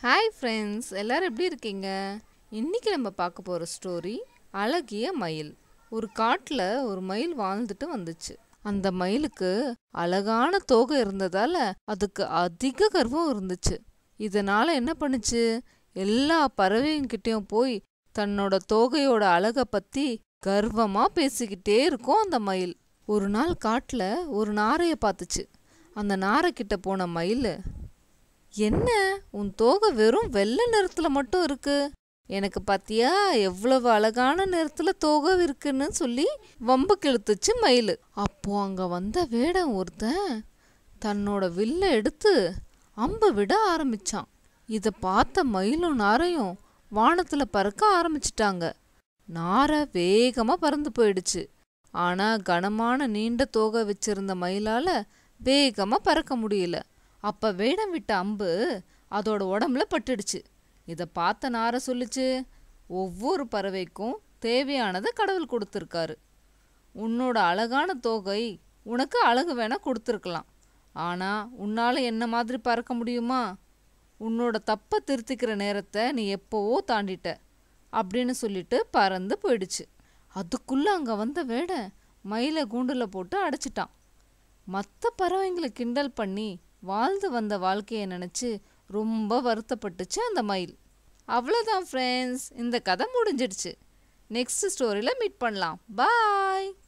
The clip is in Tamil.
ஹாய் ஃப்ரெண்ட்ஸ் எல்லாரும் எப்படி இருக்கீங்க இன்னைக்கு நம்ம பார்க்க போகிற ஸ்டோரி அழகிய மயில் ஒரு காட்டில் ஒரு மயில் வாழ்ந்துட்டு வந்துச்சு அந்த மயிலுக்கு அழகான தோகை இருந்ததால அதுக்கு அதிக கர்வம் இருந்துச்சு இதனால என்ன பண்ணுச்சு எல்லா பறவைங்கிட்டையும் போய் தன்னோட தோகையோட அழகை பத்தி கர்வமா பேசிக்கிட்டே இருக்கும் அந்த மயில் ஒரு நாள் காட்டுல ஒரு நாரைய பார்த்துச்சு அந்த நாரை கிட்ட போன மயில் என்ன உன் தோகை வெறும் வெள்ளை நிறத்துல மட்டும் இருக்கு எனக்கு பாத்தியா எவ்வளவு அழகான நிறத்துல தோகை இருக்குன்னு சொல்லி வம்பு கிழுத்துச்சு மயில் அப்போ அங்க வந்த வேடன் ஒருத்தன் தன்னோட வில்ல எடுத்து அம்பு விட ஆரம்பிச்சான் இத பார்த்த மயிலும் நாரையும் வானத்துல பறக்க ஆரம்பிச்சிட்டாங்க நாரை வேகமா பறந்து போயிடுச்சு ஆனா கனமான நீண்ட தோகை வச்சிருந்த மயிலால வேகமா பறக்க முடியல அப்ப வேடம் விட்ட அம்பு அதோட உடம்புல பட்டுடுச்சு இத பார்த்த நாரை சொல்லுச்சு ஒவ்வொரு பறவைக்கும் தேவையானதை கடவுள் கொடுத்துருக்காரு உன்னோட அழகான தோகை உனக்கு அழகு வேணா கொடுத்துருக்கலாம் ஆனா உன்னால என்ன மாதிரி பறக்க முடியுமா உன்னோட தப்பை திருத்திக்கிற நேரத்தை நீ எப்போவோ தாண்டிட்ட அப்படின்னு சொல்லிட்டு பறந்து போயிடுச்சு அதுக்குள்ள அங்க வந்த வேட மயிலை கூண்டுல போட்டு அடைச்சிட்டான் மற்ற பறவைங்களை கிண்டல் பண்ணி வாழ்ந்து வந்த வாழ்க்கையை நினச்சி ரொம்ப வருத்தப்பட்டுச்சு அந்த மயில் அவ்வளோதான் ஃப்ரெண்ட்ஸ் இந்த கதை முடிஞ்சிடுச்சு நெக்ஸ்ட் ஸ்டோரியில் மீட் பண்ணலாம் பாய்